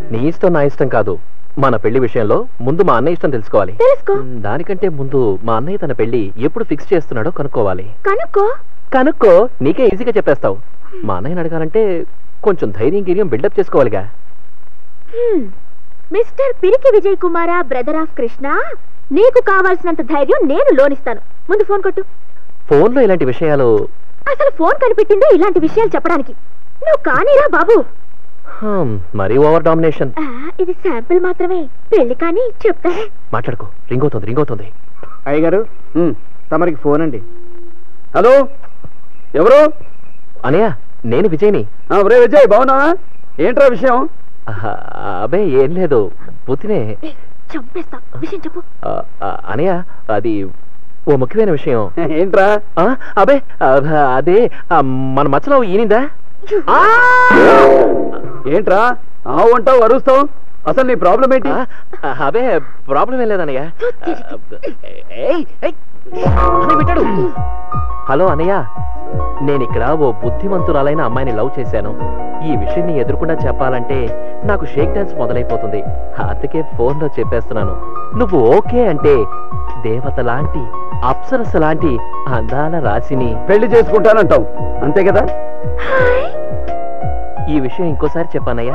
నీ ఇష్టం నా ఇష్టం కాదు మన పెళ్లి విషయంలో ముందు మా అన్నయ్య ఇష్టం తెలుసుకోవాలి తెలుసుకో మ్, దానికంటే ముందు మా అన్నయ్య తన పెళ్లి ఎప్పుడు ఫిక్స్ చేస్తున్నాడో కనుక్కోవాలి కనుక్కో కనుక్కో నీకే ఈజీగా చెప్పేస్తావు మా అన్నయ్యని అడగాలంటే కొంచెం ధైర్యం గిర్యం బిల్డప్ చేసుకోవాలిగా హ్మ్. మిస్టర్ పిరికి విజయ్ కుమారా బ్రదర్ ఆఫ్ కృష్ణ నీకు కావాల్సినంత ధైర్యం నేను లోనిస్తాను ముందు ఫోన్ కొట్టు ఫోన్లో ఇలాంటి విషయాలు అసలు ఫోన్ కనిపెట్టిందే ఇలాంటి విషయాలు చెప్పడానికి నువ్వు కానీరా బాబు హమ్, మరీ ఓవర్ డామినేషన్ ఆ, ఇది శాంపిల్ మాత్రమే పెళ్లి కానీ చెప్తారా మాట్లాడుకో రింగ్ అవుతుంది రింగ్ అవుతుంది అయ్యగారు తమరికి ఫోన్ అండి హలో ఎవరు అనయ్య నేను విజయ్ని ఆ, ఒరే విజయ్ బాగున్నావా ఏంట్రా విషయం ఆహా, అబే ఏం లేదు పుతినే ఏయ్, చంపేస్తా విషయం చెప్పు ఆ, ఆ, అనయ్య అది ఓ ముఖ్యమైన విషయం ఏంట్రా ఆ, అబే ఆ, అదే ఆ, మన మచ్చలో ఈనిందా ఆ! ఏంట్రా ఆ ఉంటావు అరుస్తావు అసలు నీ ప్రాబ్లం ఏంటి ఆ, అబే ప్రాబ్లం ఏం లేదన్నయ్య ఆ, ఏయ్, ఏయ్, అన్నయ్య పెట్టాడు హలో అన్నయ్య నేను ఇక్కడ ఓ బుద్ధిమంతురాలైన అమ్మాయిని లవ్ చేశాను ఈ విషయం నీ ఎదురుకుండా చెప్పాలంటే నాకు షేక్ డాన్స్ మొదలైపోతుంది అందుకే ఫోన్లో చెప్పేస్తున్నాను నువ్వు ఓకే అంటే దేవత లాంటి అప్సరస లాంటి అందాల రాశిని పెళ్లి చేసుకుంటానంటావు అంతే కదా హాయ్ ఈ విషయం ఇంకోసారి చెప్పానయ్యా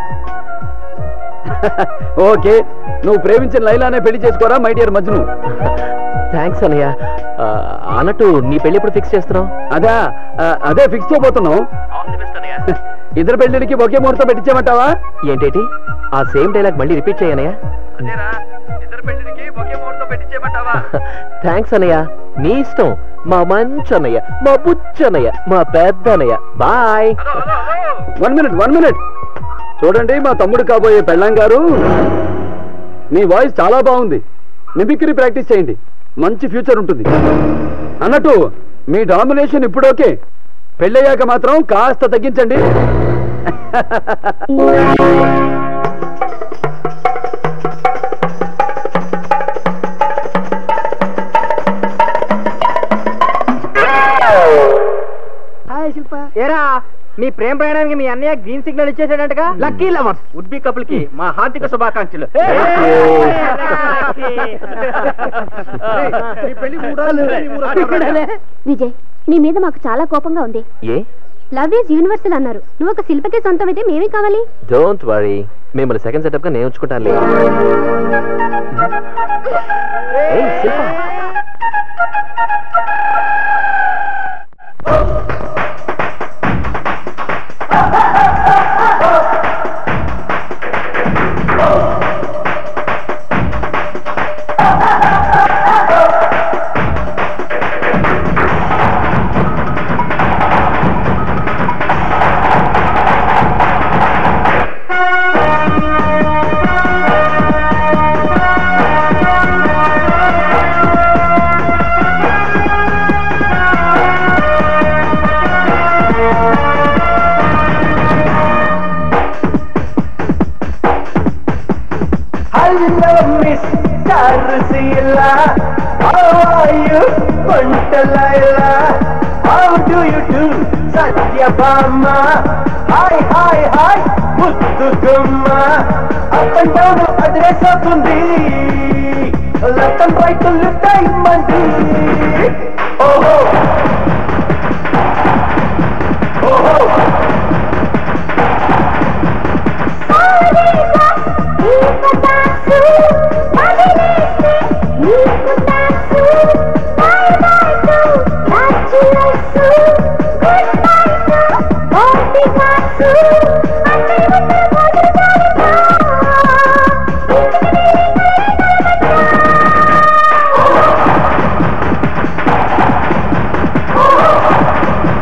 ఓకే నువ్వు ప్రేమించిన లైలానే పెళ్లి చేసుకోరా మై డియర్ మజ్ను థ్యాంక్స్ అన్నయ్య ఆ, అన్నట్టు నీ పెళ్లి ఎప్పుడు ఫిక్స్ చేస్తున్నావు అదా ఆ, అదే ఫిక్స్ చేయబోతున్నావు ఇద్దరు పెళ్లికి ఒకే ముహూర్తం పెట్టించామంటావా ఏంటేటి ఆ సేమ్ డైలాగ్ మళ్ళీ రిపీట్ చేయనయ్యా ఇద్దరు పెళ్లికి ఒకే ముహూర్తం పెట్టించామంటావా థ్యాంక్స్ అన్నయ్య నీ ఇష్టం మా మంచి అన్నయ్య మా బుచ్చి అన్నయ్య మా పెద్ద అన్నయ్య bye one minute one minute చూడండి మా తమ్ముడు కాబోయే పెళ్ళాం గారు మీ వాయిస్ చాలా బాగుంది మిమిక్రీ ప్రాక్టీస్ చేయండి మంచి ఫ్యూచర్ ఉంటుంది అన్నట్టు మీ డామినేషన్ ఇప్పుడు ఓకే పెళ్ళయ్యాక మాత్రం కాస్త తగ్గించండి హాయ్ శిల్ప ఏరా మీ ప్రేమ ప్రయాణానికి మీ అన్నయ్య గ్రీన్ సిగ్నల్ ఇచ్చేసాడంటగా lucky lovers would be couple కి మా హార్దిక శుభాకాంక్షలు విజయ్ నీ మీద మాకు చాలా కోపంగా ఉంది ఏ లవ్ ఈజ్ యూనివర్సల్ అన్నారు నువ్వు ఒక శిల్పకే సొంతం అయితే మేమే కావాలి డోంట్ వరీ మిమ్మల్ని సెకండ్ సెటప్ గా నేను ఉంచుకుంటాను శిల్ప Hello, Miss Tarsila. How are you, Puntalaila? How do you do, Satyabama? Hi, hi, hi, Muttugumma. Up and down, address up ఉంది Left and right, left ఇమ్మంది ఓహో ఓహో ఆ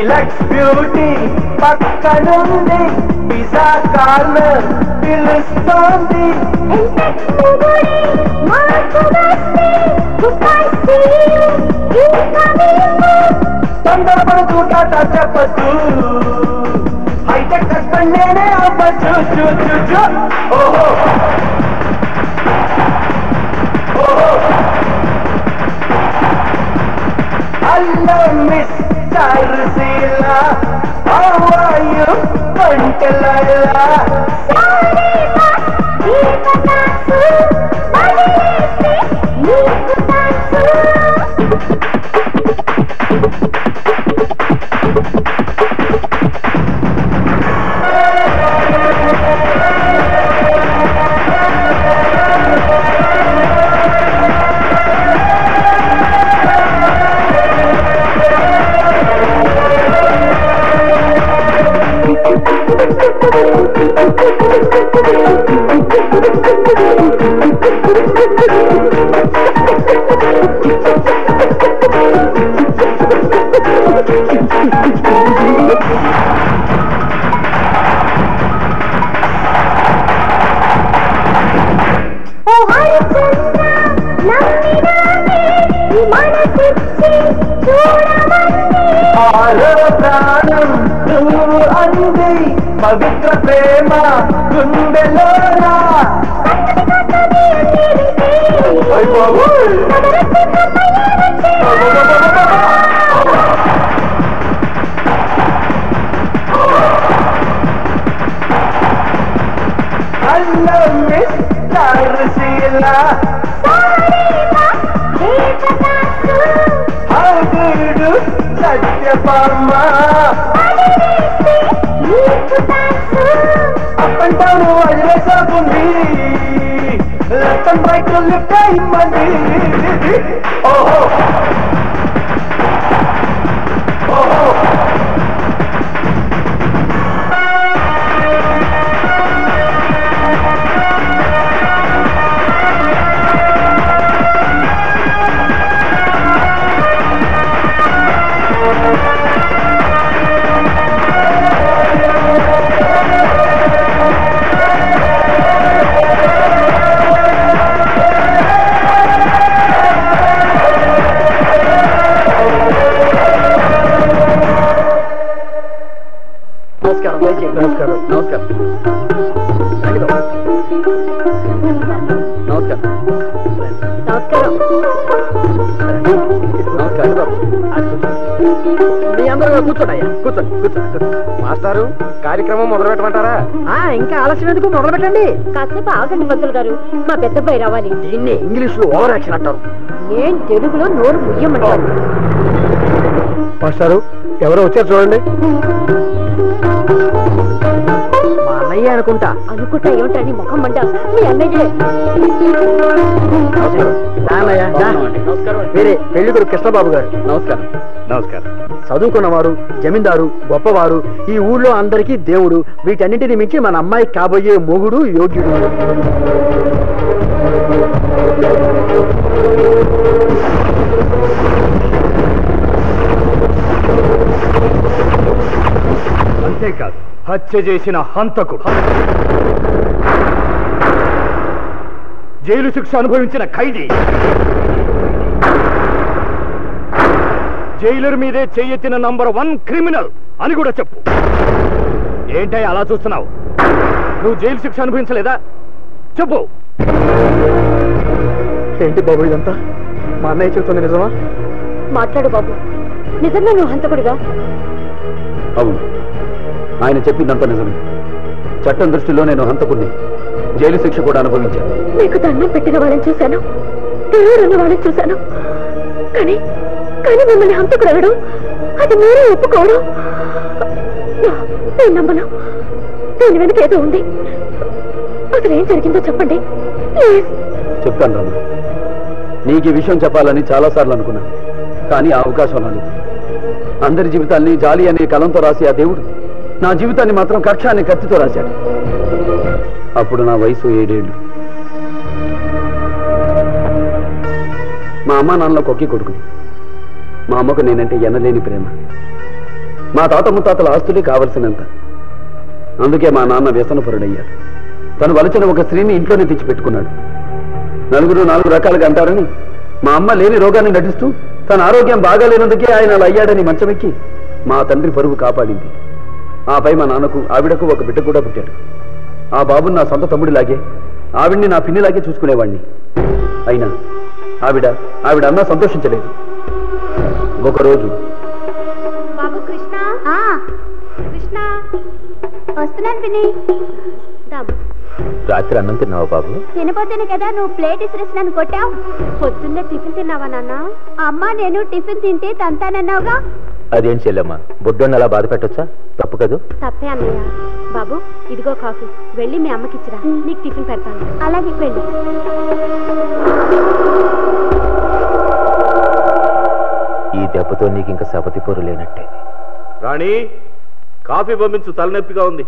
డీలక్స్ బ్యూటీ పక్కనుంది pizza corner పిలుస్తోంది తొందరపడుతూ టాటా చెప్పద్దు హైటెక్ హస్బెండ్ నేనే అవ్వచ్చు చూ చూ చూ ఓహో ఓహో hello miss Charusheela how are you పంటలలా ఆరో ప్రాణం నువ్వు అంది పవిత్ర ప్రేమ గుండెలోనా అయ్ బాబోయ్. Hello miss Charusheela how do you do Satyabhama up and down వదిలేసాకుంది లెఫ్ట్ అండ్ రైట్ లిఫ్ట్ అయ్యింది ఓహో ఓహో నమస్కారం దయచేయండి నమస్కారం నమస్కారం రండి బాబు. నమస్కారం నమస్కారం నమస్కారం బాబు. అది కూర్చోండి. మీ అందరూ కూడా కూర్చోండి అయ్యా కూర్చోండి కూర్చోండి కూర్చోండి. మాస్టారు కార్యక్రమం మొదలు పెట్టమంటారా ఇంకా ఆలస్యం ఎందుకు మొదలు పెట్టండి కాసేపు ఆగండి పంతులు గారు మా పెద్ద అబ్బాయి రావాలి దీన్ని ఇంగ్లీష్ లో ఓవర్ యాక్షన్ అంటారు నేను తెలుగులో నోరు ముయ్యమంటాను మాస్టారు ఎవరో వచ్చారు చూడండి మా అన్నయ్య అనుకుంటా అనుకుంటా ఏమిటని ముఖం మంట మీ అన్నయ్యే నమస్కారం వీరే పెళ్లికొడు కృష్ణబాబు గారు నమస్కారం నమస్కారం చదువుకున్నవారు జమీందారు గొప్పవారు ఈ ఊళ్ళో అందరికీ దేవుడు వీటన్నింటిని మించి మన అమ్మాయి కాబోయే మొగుడు యోగ్యుడు అంతేకాదు హత్య చేసిన హంతకుడు జైలు శిక్ష అనుభవించిన ఖైదీ జైలర్ మీదే చెయ్యెత్తిన నంబర్ వన్ క్రిమినల్ అని కూడా చెప్పు ఏంటై అలా చూస్తున్నావు నువ్వు జైలు శిక్ష అనుభవించలేదా చెప్పు ఏంటి బాబు ఇదంతా మా అన్నయ్య చెప్తుంది నిజమా మాట్లాడు బాబు నిజంగా నువ్వు హంతకుడిగా అవును ఆయన చెప్పిందంతా నిజమే చట్టం దృష్టిలో నేను హంతకుణ్ణి జైలు శిక్ష కూడా అనుభవించాను నీకు దండం పెట్టిన వాళ్ళని చూశాను దేవుడున్న వాళ్ళని చూశాను కానీ కానీ మిమ్మల్ని హంతకుడు అనడం అది మీరే ఒప్పుకోవడం నేను నమ్మను దీని వెనక ఏదో ఉంది అసలు ఏం జరిగిందో చెప్పండి ప్లీజ్ చెప్తాను రమ్మ నీకు ఈ విషయం చెప్పాలని చాలాసార్లు అనుకున్నాను కానీ ఆ అవకాశం రాలేదు అందరి జీవితాల్ని జాలి అనే కలంతో రాసి ఆ దేవుడు నా జీవితాన్ని మాత్రం కక్ష అనే కత్తితో రాశాడు అప్పుడు నా వయసు ఏడేళ్ళు మా అమ్మ నాన్నలో కొక్కి కొడుకుని మా అమ్మకు నేనంటే ఎనలేని ప్రేమ మా తాత ముత్తాతల ఆస్తులే కావలసినంత అందుకే మా నాన్న వ్యసనపరుడయ్యాడు తను వలచిన ఒక స్త్రీని ఇంట్లోనే తెచ్చిపెట్టుకున్నాడు నలుగురు నాలుగు రకాలుగా అంటారని మా అమ్మ లేని రోగాన్ని నటిస్తూ తన ఆరోగ్యం బాగాలేనందుకే ఆయన అలా అయ్యాడని మంచమెక్కి మా తండ్రి పరువు కాపాడింది ఆపై మా నాన్నకు ఆవిడకు ఒక బిడ్డ కూడా పుట్టాడు ఆ బాబుని నా సొంత తమ్ముడిలాగే ఆవిడ్ని నా పిన్నిలాగే చూసుకునేవాణ్ణి అయినా ఆవిడ ఆవిడ అన్నా సంతోషించలేదు ఒకరోజు బాబు కృష్ణ కృష్ణ వస్తున్నాను పిన్ని బాబు రాత్రి అన్నం తిన్నావా బాబు తినపోతేనే కదా నువ్వు ప్లేట్ ఇసిరేసి నన్ను కొట్టావు పొద్దున్నే టిఫిన్ తిన్నావా నాన్న అమ్మ నేను టిఫిన్ తింటే తంతానన్నావుగా అదేం చెల్లెమ్మా బుడ్డోని అలా బాధ పెట్టొచ్చా తప్పు కదూ తప్పే అన్నయ్య బాబు ఇదిగో కాఫీ వెళ్ళి మీ అమ్మకి ఇచ్చిరా నీకు టిఫిన్ పెడతాను అలాగే వెళ్ళి ఈ దెబ్బతో నీకు ఇంకా సపతి పొరు లేనట్టే రాణి కాఫీ పంపించు తలనొప్పిగా ఉంది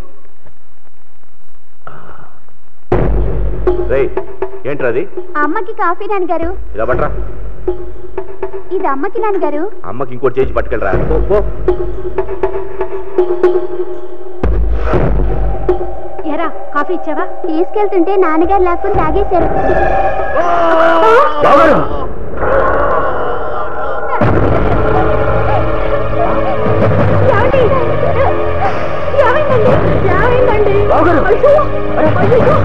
రే ఏంట్రది అమ్మకి కాఫీ నాన్నగారు ఇలా పట్రా ఇది అమ్మకి నాన్నగారు అమ్మకి ఇంకోటి చేసి పట్టుకెళ్ళరా పో, పో. ఎరా కాఫీ ఇచ్చావా తీసుకెళ్తుంటే నాన్నగారు లాక్కుని తాగేశారు బావగారు! ఏమండి? ఏమైందండి? ఏమైందండి? బావగారు! అయ్యో! అయ్యో!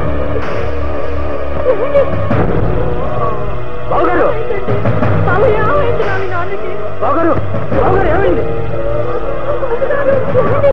ఏమండి? బావగారు! బాబు ఏమైంది నా నాన్నకి బావగారు! బావగారు, ఏమైంది ఏమండి?